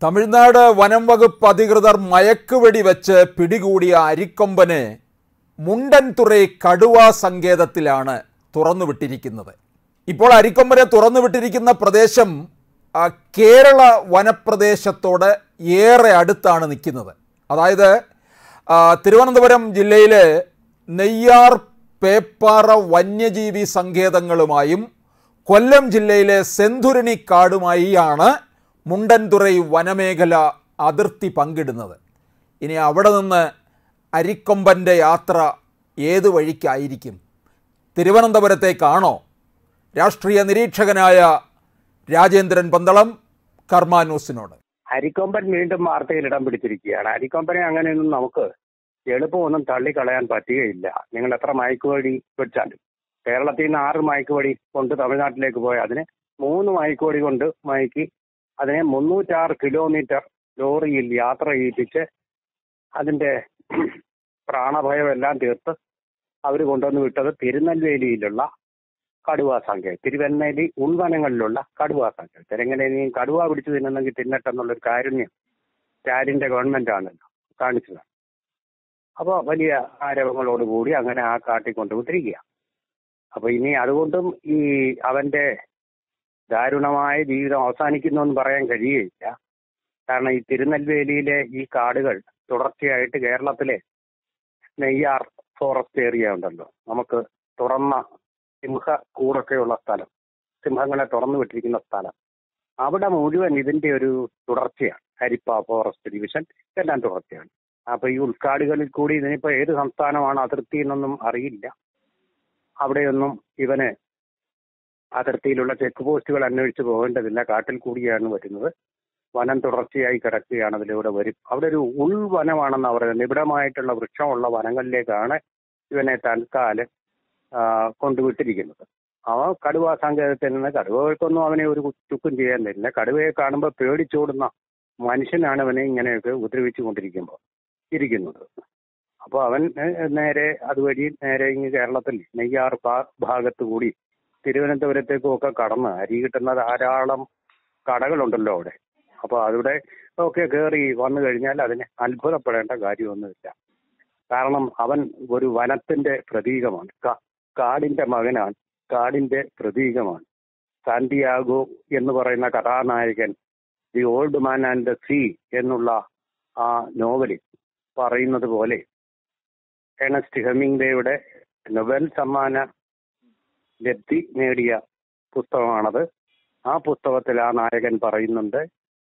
തമിഴ്നാട് വനം വകുപ്പ് അധികൃതർ മയക്കുവെടി വെച്ച് പിടികൂടിയ അരിക്കൊമ്പന് മുണ്ടൻതുറൈ കടുവ സങ്കേതത്തിലാണ് തുറന്നുവിട്ടിരിക്കുന്നത് ഇപ്പോൾ അരിക്കൊമ്പനെ തുറന്നുവിട്ടിരിക്കുന്ന പ്രദേശം ആ, കേരള വനപ്രദേശത്തോട് ഏറെ അടുത്താണ് നിൽക്കുന്നത് അതായത് ആ, തിരുവനന്തപുരം ജില്ലയിലെ നെയ്യാർ പേപ്പാറ വന്യജീവി സങ്കേതങ്ങളുമായും കൊല്ലം ജില്ലയിലെ സെന്തുരണി കാടുമായിയാണ് മുണ്ടൻതുറൈ വനമേഖല അതിർത്തി പങ്കിടുന്നത് ഇനി അവിടെ നിന്ന് അരിക്കൊമ്പൻ്റെ യാത്ര ഏത് വഴിക്കായിരിക്കും തിരുവനന്തപുരത്തേക്കാണോ രാഷ്ട്രീയ നിരീക്ഷകനായ രാജേന്ദ്രൻ പന്തളം കർമ്മ ന്യൂസിനോട് അരിക്കൊമ്പൻ വീണ്ടും വാർത്തയിൽ ഇടം പിടിച്ചിരിക്കുകയാണ് അരിക്കൊമ്പനെ അങ്ങനെയൊന്നും നമുക്ക് എളുപ്പമൊന്നും തള്ളിക്കളയാൻ പറ്റുകയില്ല നിങ്ങൾ എത്ര മയക്കുവടി വെച്ചാലും കേരളത്തിൽ നിന്ന് ആറ് മയക്കുവടി കൊണ്ട് തമിഴ്നാട്ടിലേക്ക് പോയ അതിന് മൂന്ന് മയക്കുവടി കൊണ്ട് മയക്കി അതിനെ മുന്നൂറ്റാറ് കിലോമീറ്റർ ലോറിയിൽ യാത്ര ചെയ്യിപ്പിച്ച് അതിന്റെ പ്രാണഭയം എല്ലാം തീർത്ത് അവർ കൊണ്ടുവന്ന് വിട്ടത് തിരുനെൽവേലിയിലുള്ള കടുവാ സങ്കേതം തിരുവനന്തപുരം ഉൾവനങ്ങളിലുള്ള കടുവാ സങ്കേതം തിരങ്ങനെയും കടുവ പിടിച്ചു തിന്നുന്നെങ്കിൽ തിന്നട്ടെന്നുള്ളൊരു കാരുണ്യം സ്റ്റാലിന്റെ ഗവൺമെന്റ് ആണല്ലോ കാണിച്ചത് അപ്പോൾ വലിയ ആരവങ്ങളോടുകൂടി അങ്ങനെ ആ കാട്ടിൽ കൊണ്ടുവിട്ടിരിക്കുക അപ്പൊ ഇനി അതുകൊണ്ടും ഈ അവന്റെ ദാരുണമായ ജീവിതം അവസാനിക്കുന്നു എന്ന് പറയാൻ കഴിയുകയില്ല കാരണം ഈ തിരുനെൽവേലിയിലെ ഈ കാടുകൾ തുടർച്ചയായിട്ട് കേരളത്തിലെ നെയ്യാർ ഫോറസ്റ്റ് ഏരിയ ഉണ്ടല്ലോ നമുക്ക് തുറന്ന സിംഹ കൂടൊക്കെയുള്ള സ്ഥലം സിംഹങ്ങളെ തുറന്നു വിട്ടിരിക്കുന്ന സ്ഥലം അവിടെ മുഴുവൻ ഇതിന്റെ ഒരു തുടർച്ചയാണ് ഹരിപ്പ ഫോറസ്റ്റ് ഡിവിഷൻ എല്ലാം തുടർച്ചയാണ് അപ്പൊ ഈ ഉൾക്കാടുകളിൽ കൂടി ഇതിനിപ്പോ ഏത് സംസ്ഥാനമാണ് അതിർത്തി എന്നൊന്നും അറിയില്ല അവിടെയൊന്നും ഇവന് അതിർത്തിയിലുള്ള ചെക്ക് പോസ്റ്റുകൾ അന്വേഷിച്ച് പോകേണ്ടതില്ല കാട്ടിൽ കൂടിയാണ് വരുന്നത് വനം തുടർച്ചയായി കിടക്കുകയാണ് അതിലൂടെ വരും അവിടെ ഒരു ഉൾവനമാണെന്ന് പറയുന്നത് നിബിഡമായിട്ടുള്ള വൃക്ഷമുള്ള വനങ്ങളിലേക്കാണ് ഇവനെ തൽക്കാലം ആ, കൊണ്ടുവിട്ടിരിക്കുന്നത് അവ കടുവ സങ്കേതത്തിൽ നിന്ന് കടുവകൾക്കൊന്നും അവനെ ഒരു ചുക്കും ചെയ്യാൻ തരില്ല കടുവയെ കാണുമ്പോൾ പേടിച്ചോടുന്ന മനുഷ്യനാണ് അവനെ ഇങ്ങനെയൊക്കെ ഉപദ്രവിച്ചു കൊണ്ടിരിക്കുമ്പോൾ ഇരിക്കുന്നത് അപ്പോൾ അവൻ ഏഹ്, നേരെ അതുവഴി നേരെ ഇങ്ങ് കേരളത്തിൽ നെയ്യാർ ഭാ- ഭാഗത്ത് കൂടി തിരുവനന്തപുരത്തേക്കും ഒക്കെ കടന്ന് അരി കിട്ടുന്ന ധാരാളം കടകളുണ്ടല്ലോ അവിടെ അപ്പോൾ അവിടെ ഒക്കെ കയറി വന്നു കഴിഞ്ഞാൽ അതിന് അത്ഭുതപ്പെടേണ്ട കാര്യമൊന്നുമില്ല കാരണം അവൻ ഒരു വനത്തിന്റെ പ്രതീകമാണ് കാ- കാടിന്റെ മകനാണ് കാടിന്റെ പ്രതീകമാണ് സാന്റിയാഗോ എന്ന് പറയുന്ന കഥാനായകൻ the old man and the sea എന്നുള്ള ആ നോവലിൽ പറയുന്നത് പോലെ ഏണസ്റ്റ് ഹെമിംഗ്വേയുടെ നൊബൽ സമ്മാന ലബ്ധി നേടിയ പുസ്തകമാണത് ആ പുസ്തകത്തിൽ ആ നായകൻ പറയുന്നുണ്ട്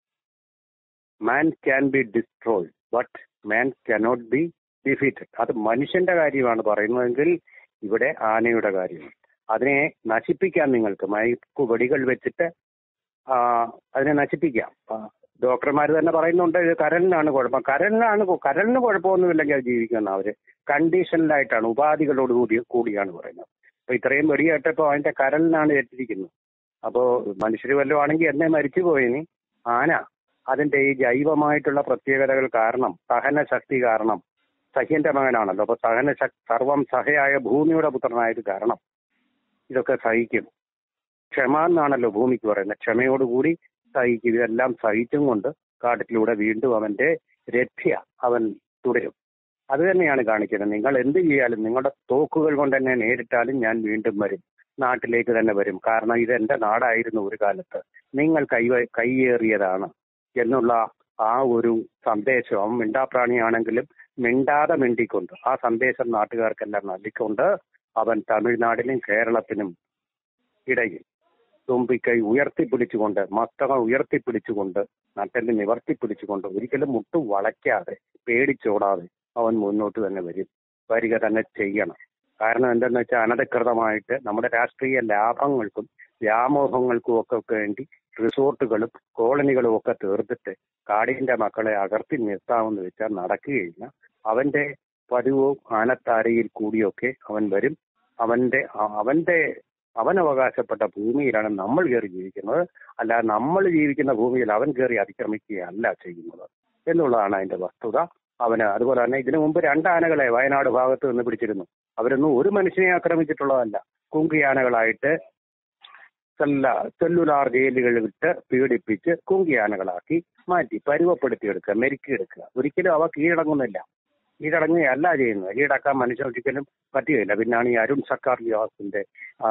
man can be destroyed but man cannot be defeated അത് മനുഷ്യന്റെ കാര്യമാണ് പറയുന്നതെങ്കിൽ ഇവിടെ ആനയുടെ കാര്യമാണ് അതിനെ നശിപ്പിക്കാം നിങ്ങൾക്ക് മയക്കുവെടികൾ വെച്ചിട്ട് ആ, അതിനെ നശിപ്പിക്കാം ഡോക്ടർമാർ തന്നെ പറയുന്നുണ്ട് ഇത് കരലിനാണ് കുഴപ്പം കരലിനാണ് കു- കരലിന് കുഴപ്പമൊന്നുമില്ലെങ്കിൽ അത് ജീവിക്കുന്ന അവര് കണ്ടീഷനിലായിട്ടാണ് ഉപാധികളോട് കൂടി കൂടിയാണ് പറയുന്നത് അപ്പൊ ഇത്രയും വെടി കേട്ടപ്പോ അതിന്റെ കരലിനാണ് ഏറ്റിരിക്കുന്നത് അപ്പോ മനുഷ്യർ വല്ലതും ആണെങ്കിൽ എന്നെ മരിച്ചു പോയിനി ആന അതിന്റെ ഈ ജൈവമായിട്ടുള്ള പ്രത്യേകതകൾ കാരണം സഹന ശക്തി കാരണം സഹ്യന്റെ മകനാണല്ലോ അപ്പൊ സഹന ശക്തി സർവം സഹയായ ഭൂമിയുടെ പുത്രനായത് കാരണം ഇതൊക്കെ സഹിക്കും ക്ഷമ എന്നാണല്ലോ ഭൂമിക്ക് പറയുന്നത് ക്ഷമയോടുകൂടി സഹിക്കും ഇതെല്ലാം സഹിച്ചും കൊണ്ട് കാട്ടിലൂടെ വീണ്ടും അവന്റെ രഥ്യ അവൻ തുടരും അത് തന്നെയാണ് കാണിക്കുന്നത് നിങ്ങൾ എന്ത് ചെയ്യാലും നിങ്ങളുടെ തോക്കുകൾ കൊണ്ട് എന്നെ നേരിട്ടാലും ഞാൻ വീണ്ടും വരും നാട്ടിലേക്ക് തന്നെ വരും കാരണം ഇത് എന്റെ നാടായിരുന്നു ഒരു കാലത്ത് നിങ്ങൾ കൈ കൈയേറിയതാണ് എന്നുള്ള ആ ഒരു സന്ദേശം അവൻ മിണ്ടാപ്രാണിയാണെങ്കിലും മിണ്ടാതെ മിണ്ടിക്കൊണ്ട് ആ സന്ദേശം നാട്ടുകാർക്കെല്ലാം നൽകിക്കൊണ്ട് അവൻ തമിഴ്നാടിനും കേരളത്തിനും ഇടയിൽ തുമ്പിക്കൈ ഉയർത്തിപ്പിടിച്ചുകൊണ്ട് മസ്തകം ഉയർത്തിപ്പിടിച്ചുകൊണ്ട് നട്ടെല്ല് നിവർത്തിപ്പിടിച്ചുകൊണ്ട് ഒരിക്കലും മുട്ടു വളയ്ക്കാതെ പേടിച്ചോടാതെ അവൻ മുന്നോട്ട് തന്നെ വരും വരിക തന്നെ ചെയ്യണം കാരണം എന്തെന്ന് വെച്ചാൽ അനധികൃതമായിട്ട് നമ്മുടെ രാഷ്ട്രീയ ലാഭങ്ങൾക്കും വ്യാമോഹങ്ങൾക്കും ഒക്കെ വേണ്ടി റിസോർട്ടുകളും കോളനികളും ഒക്കെ തീർത്തിട്ട് കാടിന്റെ മക്കളെ അകർത്തി നിർത്താമെന്ന് വെച്ചാൽ നടക്കുകയില്ല അവന്റെ പതിവും ആനത്താരയിൽ കൂടിയൊക്കെ അവൻ വരും അവന്റെ അ- അവന്റെ അവൻ അവകാശപ്പെട്ട ഭൂമിയിലാണ് നമ്മൾ കയറി ജീവിക്കുന്നത് അല്ലാതെ നമ്മൾ ജീവിക്കുന്ന ഭൂമിയിൽ അവൻ കയറി അതിക്രമിക്കുകയല്ല ചെയ്യുന്നത് എന്നുള്ളതാണ് അതിന്റെ വസ്തുത അവന് അതുപോലെ തന്നെ ഇതിനു മുമ്പ് രണ്ട് ആനകളെ വയനാട് ഭാഗത്ത് നിന്ന് പിടിച്ചിരുന്നു അവരൊന്നും ഒരു മനുഷ്യനെ ആക്രമിച്ചിട്ടുള്ളതല്ല കുങ്കിയാനകളായിട്ട് സെല്ല സെല്ലുലാർ ജയിലുകൾ വിട്ട് പീഡിപ്പിച്ച് കുങ്കിയാനകളാക്കി മാറ്റി പരുവപ്പെടുത്തിയെടുക്കുക മെരുക്കിയെടുക്കുക ഒരിക്കലും അവ കീഴടങ്ങുന്നില്ല കീഴടങ്ങുകയല്ല ചെയ്യുന്നത് കീഴടക്കാൻ മനുഷ്യൻ ഒരിക്കലും പറ്റുകയില്ല പിന്നാണ് ഈ അരുൺ സർക്കാർ വിവാഹത്തിന്റെ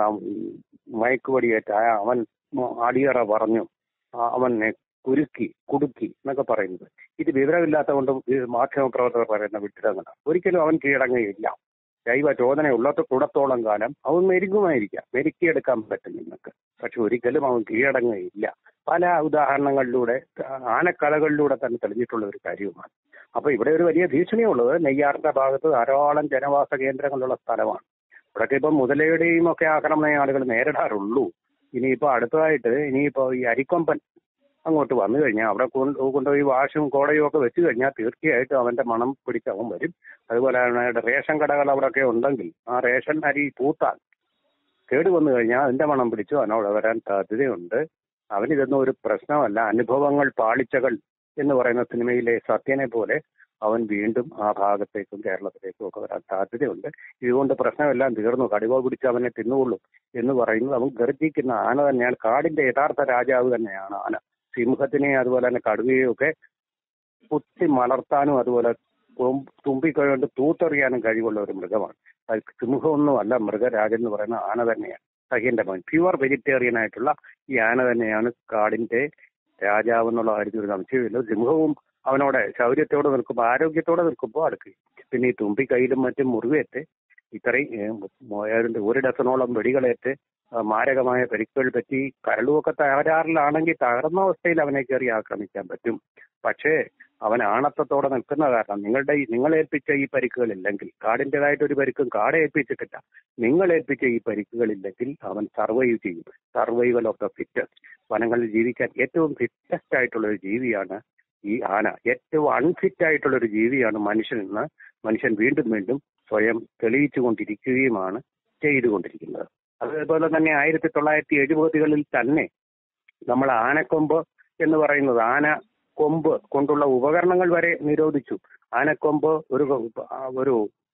മയക്കുവടിയേറ്റ അവൻ അടിയറ പറഞ്ഞു ആ, അവനെ കുരുക്കി കുടുക്കി എന്നൊക്കെ പറയുന്നത് ഇത് വിവരമില്ലാത്ത കൊണ്ട് മാധ്യമപ്രവർത്തകർ പറയുന്ന വിട്ടിടങ്ങളാണ് ഒരിക്കലും അവൻ കീഴടങ്ങുകയില്ല ജൈവ ചോദന ഉള്ളത് ഉടത്തോളം കാലം അവൻ മെരുകുമായിരിക്കാം മെരുക്കിയെടുക്കാൻ പറ്റും നിങ്ങൾക്ക് പക്ഷെ ഒരിക്കലും അവൻ കീഴടങ്ങുകയില്ല പല ഉദാഹരണങ്ങളിലൂടെ ആനക്കലകളിലൂടെ തന്നെ തെളിഞ്ഞിട്ടുള്ള ഒരു കാര്യവുമാണ് അപ്പൊ ഇവിടെ ഒരു വലിയ ഭീഷണിയുള്ളത് നെയ്യാറിന്റെ ഭാഗത്ത് ധാരാളം ജനവാസ കേന്ദ്രങ്ങളുള്ള സ്ഥലമാണ് ഇവിടൊക്കെ ഇപ്പം മുതലയുടെയും ഒക്കെ ആക്രമണം ആളുകൾ നേരിടാറുള്ളൂ ഇനിയിപ്പോ അടുത്തതായിട്ട് ഇനിയിപ്പോ ഈ അരിക്കൊമ്പൻ അങ്ങോട്ട് വന്നു കഴിഞ്ഞാൽ അവിടെ കൊണ്ട് കൊണ്ടുപോയി വാഷും കോടയും ഒക്കെ വെച്ച് കഴിഞ്ഞാൽ തീർച്ചയായിട്ടും അവന്റെ മണം പിടിച്ച് അവൻ വരും അതുപോലെ തന്നെ റേഷൻ കടകൾ അവിടെയൊക്കെ ഉണ്ടെങ്കിൽ ആ റേഷൻ അരി പൂത്താൽ കേട് വന്നു കഴിഞ്ഞാൽ അതിന്റെ മണം പിടിച്ചു അവനവിടെ വരാൻ സാധ്യതയുണ്ട് അവനിതൊന്നും ഒരു പ്രശ്നമല്ല അനുഭവങ്ങൾ പാളിച്ചകൾ എന്ന് പറയുന്ന സിനിമയിലെ സത്യനെ പോലെ അവൻ വീണ്ടും ആ ഭാഗത്തേക്കും കേരളത്തിലേക്കും ഒക്കെ വരാൻ സാധ്യതയുണ്ട് ഇതുകൊണ്ട് പ്രശ്നമെല്ലാം തീർന്നു കടുവ പിടിച്ച് അവനെ തിന്നുകൊള്ളും എന്ന് പറയുന്നത് അവൻ ഗർജിക്കുന്ന ആന തന്നെയാണ് കാടിന്റെ യഥാർത്ഥ രാജാവ് തന്നെയാണ് ആന സിംഹത്തിനെ അതുപോലെ തന്നെ കടുവയെയും ഒക്കെ കുത്തി മലർത്താനും അതുപോലെ തും- തുമ്പിക്കൊണ്ട് തൂത്തെറിയാനും കഴിവുള്ള ഒരു മൃഗമാണ് അത് സിംഹമൊന്നുമല്ല മൃഗരാജൻ എന്ന് പറയുന്ന ആന തന്നെയാണ് സഹ്യന്റെ മകൻ പ്യുവർ വെജിറ്റേറിയൻ ആയിട്ടുള്ള ഈ ആന തന്നെയാണ് കാടിന്റെ രാജാവ് എന്നുള്ള കാര്യത്തിൽ ഒരു സംശയമില്ല സിംഹവും അവനോട് ശൗര്യത്തോടെ നിൽക്കുമ്പോൾ ആരോഗ്യത്തോടെ നിൽക്കുമ്പോൾ അടുക്കും പിന്നെ ഈ തുമ്പി കയ്യിലും മറ്റും മുറിവേറ്റ് ഇത്രയും ഏ, മൂവായിരം ഒരു ഡസനോളം വെടികളേറ്റ് ആ, മാരകമായ പരിക്കുകൾ പറ്റി കരളുമൊക്കെ തകരാറിലാണെങ്കിൽ തകർന്ന അവസ്ഥയിൽ അവനെ കയറി ആക്രമിക്കാൻ പറ്റും പക്ഷേ അവൻ ആണത്തത്തോടെ നിൽക്കുന്ന കാരണം നിങ്ങളുടെ ഈ നിങ്ങൾ ഏൽപ്പിച്ച ഈ പരിക്കുകളില്ലെങ്കിൽ കാടിൻ്റെതായിട്ട് ഒരു പരിക്കും കാടെ ഏൽപ്പിച്ചിട്ടില്ല നിങ്ങൾ ഏൽപ്പിച്ച ഈ പരിക്കുകളില്ലെങ്കിൽ അവൻ സർവൈവ് ചെയ്യും സർവൈവൽ ഓഫ് ദ ഫിറ്റസ്റ്റ് വനങ്ങളിൽ ജീവിക്കാൻ ഏറ്റവും ഫിറ്റസ്റ്റ് ആയിട്ടുള്ള ഒരു ജീവിയാണ് ഈ ആന ഏറ്റവും അൺഫിറ്റ് ആയിട്ടുള്ള ഒരു ജീവിയാണ് മനുഷ്യൻ എന്ന് മനുഷ്യൻ വീണ്ടും വീണ്ടും സ്വയം തെളിയിച്ചു കൊണ്ടിരിക്കുകയുമാണ് ചെയ്തുകൊണ്ടിരിക്കുന്നത് അതേപോലെ തന്നെ ആയിരത്തി തൊള്ളായിരത്തി എഴുപതുകളിൽ തന്നെ നമ്മൾ ആനക്കൊമ്പ് എന്ന് പറയുന്നത് ആന കൊമ്പ് കൊണ്ടുള്ള ഉപകരണങ്ങൾ വരെ നിരോധിച്ചു ആനക്കൊമ്പ് ഒരു ആ, ഒരു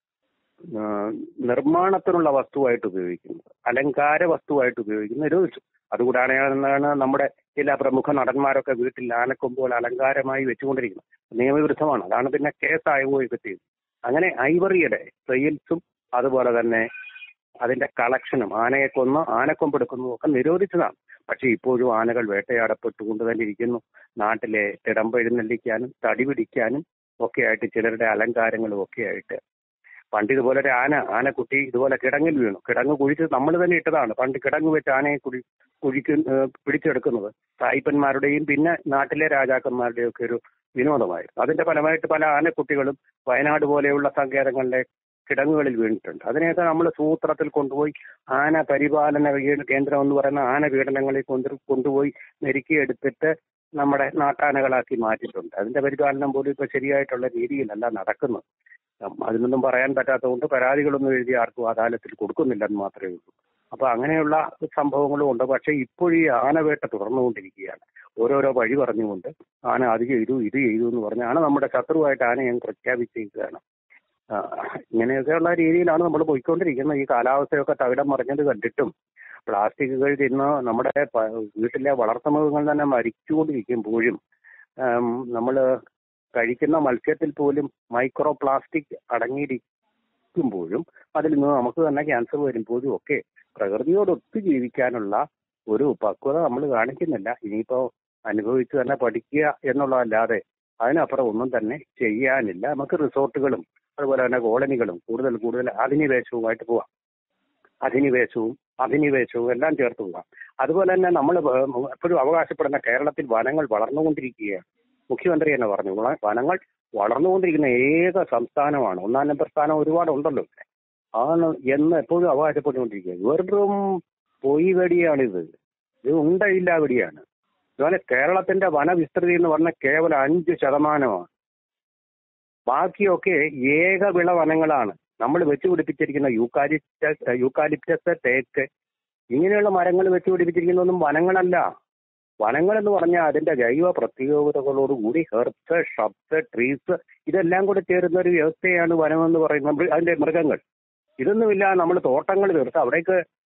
ആ, നിർമ്മാണത്തിനുള്ള വസ്തുവായിട്ട് ഉപയോഗിക്കുന്നത് അലങ്കാര വസ്തുവായിട്ട് ഉപയോഗിക്കുന്നത് നിരോധിച്ചു അതുകൂടാണ് നമ്മുടെ ചില പ്രമുഖ നടന്മാരൊക്കെ വീട്ടിൽ ആനക്കൊമ്പുകൾ അലങ്കാരമായി വെച്ചുകൊണ്ടിരിക്കുന്നത് നിയമവിരുദ്ധമാണ് അതാണ് പിന്നെ കേസായി പോയി കിട്ടിയത് അങ്ങനെ ഐവറിയുടെ സെയിൽസും അതുപോലെ തന്നെ അതിന്റെ കളക്ഷനും ആനയെ കൊന്ന് ആനക്കൊമ്പെടുക്കുന്നതും ഒക്കെ നിരോധിച്ചതാണ് പക്ഷെ ഇപ്പോഴും ആനകൾ വേട്ടയാടപ്പെട്ടുകൊണ്ട് തന്നെ ഇരിക്കുന്നു നാട്ടിലെ തിടമ്പെഴുന്നള്ളിക്കാനും തടി പിടിക്കാനും ഒക്കെ ആയിട്ട് ചിലരുടെ അലങ്കാരങ്ങളും ഒക്കെ ആയിട്ട് പണ്ട് ഇതുപോലെ ഒരു ആന ആനക്കുട്ടി ഇതുപോലെ കിടങ്ങിൽ വീണു കിടങ്ങ് കുഴിച്ച് നമ്മൾ തന്നെ ഇട്ടതാണ് പണ്ട് കിടങ്ങ് വെച്ച് ആനയെ കുഴി കുഴിക്ക് ഏഹ് പിടിച്ചെടുക്കുന്നത് സായിപ്പന്മാരുടെയും പിന്നെ നാട്ടിലെ രാജാക്കന്മാരുടെയും ഒക്കെ ഒരു വിനോദമായിരുന്നു അതിന്റെ ഫലമായിട്ട് പല ആനക്കുട്ടികളും വയനാട് പോലെയുള്ള സങ്കേതങ്ങളിലെ കിടങ്ങുകളിൽ വീണിട്ടുണ്ട് അതിനെയൊക്കെ നമ്മൾ സൂത്രത്തിൽ കൊണ്ടുപോയി ആന പരിപാലന വീ- കേന്ദ്രം എന്ന് പറയുന്ന ആന പീഡനങ്ങളിൽ കൊണ്ട് കൊണ്ടുപോയി മെരുക്കിയെടുത്തിട്ട് നമ്മുടെ നാട്ടാനകളാക്കി മാറ്റിയിട്ടുണ്ട് അതിന്റെ പരിപാലനം പോലും ഇപ്പൊ ശരിയായിട്ടുള്ള രീതിയിലല്ല നടക്കുന്നത് ഉം, അതിനൊന്നും പറയാൻ പറ്റാത്തതുകൊണ്ട് പരാതികളൊന്നും എഴുതി ആർക്കും അദാലത്തിൽ കൊടുക്കുന്നില്ലെന്ന് മാത്രമേ ഉള്ളൂ അപ്പൊ അങ്ങനെയുള്ള സംഭവങ്ങളും ഉണ്ട് പക്ഷെ ഇപ്പോഴും ഈ ആനവേട്ട തുടർന്നുകൊണ്ടിരിക്കുകയാണ് ഓരോരോ വഴി പറഞ്ഞുകൊണ്ട് ആന അത് ചെയ്തു ഇത് ചെയ്തു എന്ന് പറഞ്ഞ് ആന നമ്മുടെ ശത്രുവായിട്ട് ആന ഞാൻ പ്രഖ്യാപിച്ചിരിക്കുകയാണ് ആ, ഇങ്ങനെയൊക്കെയുള്ള രീതിയിലാണ് നമ്മൾ പോയിക്കൊണ്ടിരിക്കുന്നത് ഈ കാലാവസ്ഥയൊക്കെ തകിടം മറിഞ്ഞത് കണ്ടിട്ടും പ്ലാസ്റ്റിക്കുകൾ തിന്ന് നമ്മുടെ പ- വീട്ടിലെ വളർത്തുമൃഗങ്ങൾ തന്നെ മരിച്ചുകൊണ്ടിരിക്കുമ്പോഴും നമ്മൾ കഴിക്കുന്ന മത്സ്യത്തിൽ പോലും മൈക്രോ പ്ലാസ്റ്റിക് അടങ്ങിയിരിക്കുമ്പോഴും അതിൽ നിന്ന് നമുക്ക് തന്നെ ക്യാൻസർ വരുമ്പോഴും ഒക്കെ പ്രകൃതിയോടൊത്ത് ജീവിക്കാനുള്ള ഒരു പക്വത നമ്മൾ കാണിക്കുന്നില്ല ഇനിയിപ്പോ അനുഭവിച്ച് തന്നെ പഠിക്കുക എന്നുള്ളതല്ലാതെ അതിനപ്പുറം ഒന്നും തന്നെ ചെയ്യാനില്ല നമുക്ക് റിസോർട്ടുകളും അതുപോലെ തന്നെ കോളനികളും കൂടുതൽ കൂടുതൽ അധിനിവേശവുമായിട്ട് പോവാം അധിനിവേശവും അധിനിവേശവും എല്ലാം ചേർത്ത് പോവാം അതുപോലെ തന്നെ നമ്മൾ എപ്പോഴും അവകാശപ്പെടുന്ന കേരളത്തിൽ വനങ്ങൾ വളർന്നുകൊണ്ടിരിക്കുകയാണ് മുഖ്യമന്ത്രി തന്നെ പറഞ്ഞു "വള- വനങ്ങൾ വളർന്നുകൊണ്ടിരിക്കുന്ന ഏക സംസ്ഥാനമാണ് ഒന്നാം നമ്പർ സ്ഥാനം ഒരുപാട് ഉണ്ടല്ലോ ഇവിടെ ആണ് എന്ന് എപ്പോഴും അവകാശപ്പെട്ടുകൊണ്ടിരിക്കുക വെറും പൊയ് വെടിയാണിത് ഇത് ഉണ്ടയില്ല വെടിയാണ് അതുപോലെ കേരളത്തിന്റെ വനവിസ്തൃതി എന്ന് പറഞ്ഞാൽ കേവലം അഞ്ച് ശതമാനമാണ് ബാക്കിയൊക്കെ ഏകവിള വനങ്ങളാണ് നമ്മൾ വെച്ചുപിടിപ്പിച്ചിരിക്കുന്ന യൂക്കാലിപ്റ്റസ് യൂക്കാലിപ്റ്റസ് തേക്ക് ഇങ്ങനെയുള്ള മരങ്ങൾ വെച്ചുപിടിപ്പിച്ചിരിക്കുന്നതൊന്നും വനങ്ങളല്ല വനങ്ങൾ എന്ന് പറഞ്ഞാൽ അതിന്റെ ജൈവ പ്രത്യേകതകളോടുകൂടി ഹെർബ്സ് ഷബ്സ് ട്രീസ് ഇതെല്ലാം കൂടി ചേരുന്ന ഒരു വ്യവസ്ഥയാണ് വനം എന്ന് പറയുന്നത് മൃ- അതിന്റെ മൃഗങ്ങൾ ഇതൊന്നുമില്ല നമ്മൾ തോട്ടങ്ങൾ തീർത്ത് അവിടേക്ക്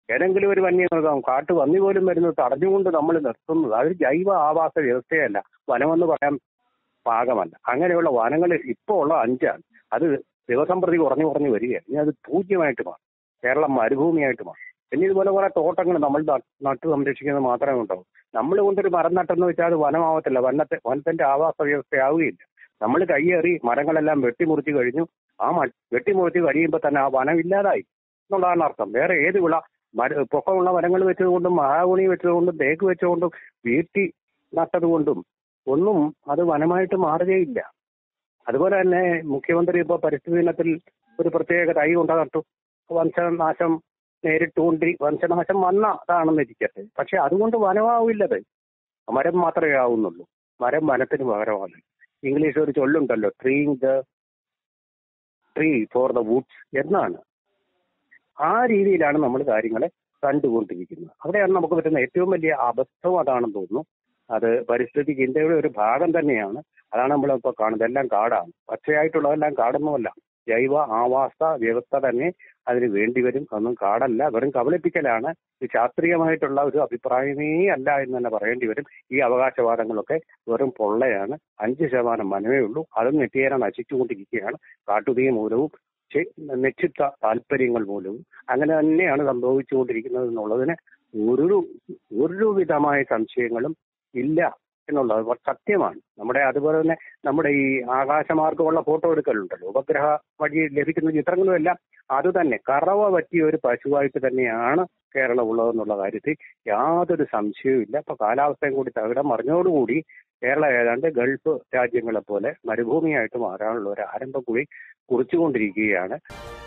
ഏതെങ്കിലും ഒരു വന്യമൃഗം കാട്ടു വന്നി പോലും വരുന്നത് തടഞ്ഞുകൊണ്ട് നമ്മൾ നിർത്തുന്നത് അതൊരു ജൈവ ആവാസ വ്യവസ്ഥയല്ല വനമെന്ന് പറയാൻ പാകമല്ല അങ്ങനെയുള്ള വനങ്ങൾ ഇപ്പോൾ ഉള്ള അഞ്ചാണ് അത് ദിവസം പ്രതി കുറഞ്ഞു കുറഞ്ഞു വരികയാണ് ഇനി അത് പൂജ്യമായിട്ട് മാറും കേരളം മരുഭൂമിയായിട്ട് മാറും പിന്നെ ഇതുപോലെ കുറെ തോട്ടങ്ങൾ നമ്മൾ നട്ട് നട്ടു സംരക്ഷിക്കുന്നത് മാത്രമേ ഉണ്ടാവൂ നമ്മൾ കൊണ്ടൊരു മരം നട്ടെന്ന് വെച്ചാൽ അത് വനമാവത്തില്ല വനത്തെ വനത്തിന്റെ ആവാസ വ്യവസ്ഥയാവുകയില്ല നമ്മൾ കയ്യേറി മരങ്ങളെല്ലാം വെട്ടിമുറിച്ച് കഴിഞ്ഞു ആ മ വെട്ടിമുറിച്ച് കഴിയുമ്പോൾ തന്നെ ആ വനം ഇല്ലാതായി എന്നുള്ളതാണ് അർത്ഥം വേറെ ഏത് വിള മര പൊക്കമുള്ള മരങ്ങൾ വെച്ചതുകൊണ്ടും മഹാഗുണി വെച്ചതുകൊണ്ടും തേക്ക് വെച്ചുകൊണ്ടും വീട്ടി നട്ടതുകൊണ്ടും ഒന്നും അത് വനമായിട്ട് മാറുകയില്ല അതുപോലെ തന്നെ മുഖ്യമന്ത്രി ഇപ്പോൾ പരിസ്ഥിതി ദിനത്തിൽ ഒരു പ്രത്യേക തൈ കൊണ്ട നട്ടു വംശനാശം നേരിട്ടുകൊണ്ട് വംശനാശം വന്നതാണെന്ന് ഇരിക്കട്ടെ പക്ഷെ അതുകൊണ്ട് വനമാവില്ലത് മരം മാത്രമേ ആവുന്നുള്ളൂ മരം വനത്തിന് പകരമാണ് ഇംഗ്ലീഷ് ഒരു ചൊല്ലുണ്ടല്ലോ ട്രീങ് the tree for the woods എന്നാണ് ആ രീതിയിലാണ് നമ്മൾ കാര്യങ്ങളെ കണ്ടുകൊണ്ടിരിക്കുന്നത് അവിടെയാണ് നമുക്ക് പറ്റുന്ന ഏറ്റവും വലിയ അബദ്ധം അതാണെന്ന് തോന്നുന്നു അത് പരിസ്ഥിതി ചിന്തയുടെ ഒരു ഭാഗം തന്നെയാണ് അതാണ് നമ്മളിപ്പോൾ കാണുന്നത് എല്ലാം കാടാണ് പച്ചയായിട്ടുള്ളതെല്ലാം കാടൊന്നുമല്ല ജൈവ ആവാസ വ്യവസ്ഥ തന്നെ അതിന് വേണ്ടി വരും അതൊന്നും കാടല്ല വെറും കബളിപ്പിക്കലാണ് ഇത് ശാസ്ത്രീയമായിട്ടുള്ള ഒരു അഭിപ്രായമേ അല്ല എന്ന് തന്നെ പറയേണ്ടി വരും ഈ അവകാശവാദങ്ങളൊക്കെ വെറും പൊള്ളയാണ് അഞ്ച് ശതമാനം മനമേ ഉള്ളൂ അതും നെറ്റിയേറെ നശിച്ചുകൊണ്ടിരിക്കുകയാണ് കാട്ടുതീ മൂലവും ചെ- നിശ്ചിത താല്പര്യങ്ങൾ മൂലവും അങ്ങനെ തന്നെയാണ് സംഭവിച്ചുകൊണ്ടിരിക്കുന്നത് എന്നുള്ളതിന് ഒരു ഒരു വിധമായ സംശയങ്ങളും ഇല്ല എന്നുള്ളത് വ- സത്യമാണ് നമ്മുടെ അതുപോലെ തന്നെ നമ്മുടെ ഈ ആകാശമാർഗമുള്ള ഫോട്ടോ എടുക്കലുണ്ടല്ലോ ഉപഗ്രഹ വഴി ലഭിക്കുന്ന ചിത്രങ്ങളും എല്ലാം അത് തന്നെ കറവ പറ്റിയ ഒരു പശുവായിട്ട് തന്നെയാണ് കേരളം ഉള്ളതെന്നുള്ള കാര്യത്തിൽ യാതൊരു സംശയവും ഇല്ല ഇപ്പൊ കാലാവസ്ഥയും കൂടി തകിടം മറിഞ്ഞോടുകൂടി കേരളം ഏതാണ്ട് ഗൾഫ് രാജ്യങ്ങളെ പോലെ മരുഭൂമിയായിട്ട് മാറാനുള്ള ഒരു ആരംഭം കൂടി കുറിച്ചുകൊണ്ടിരിക്കുകയാണ്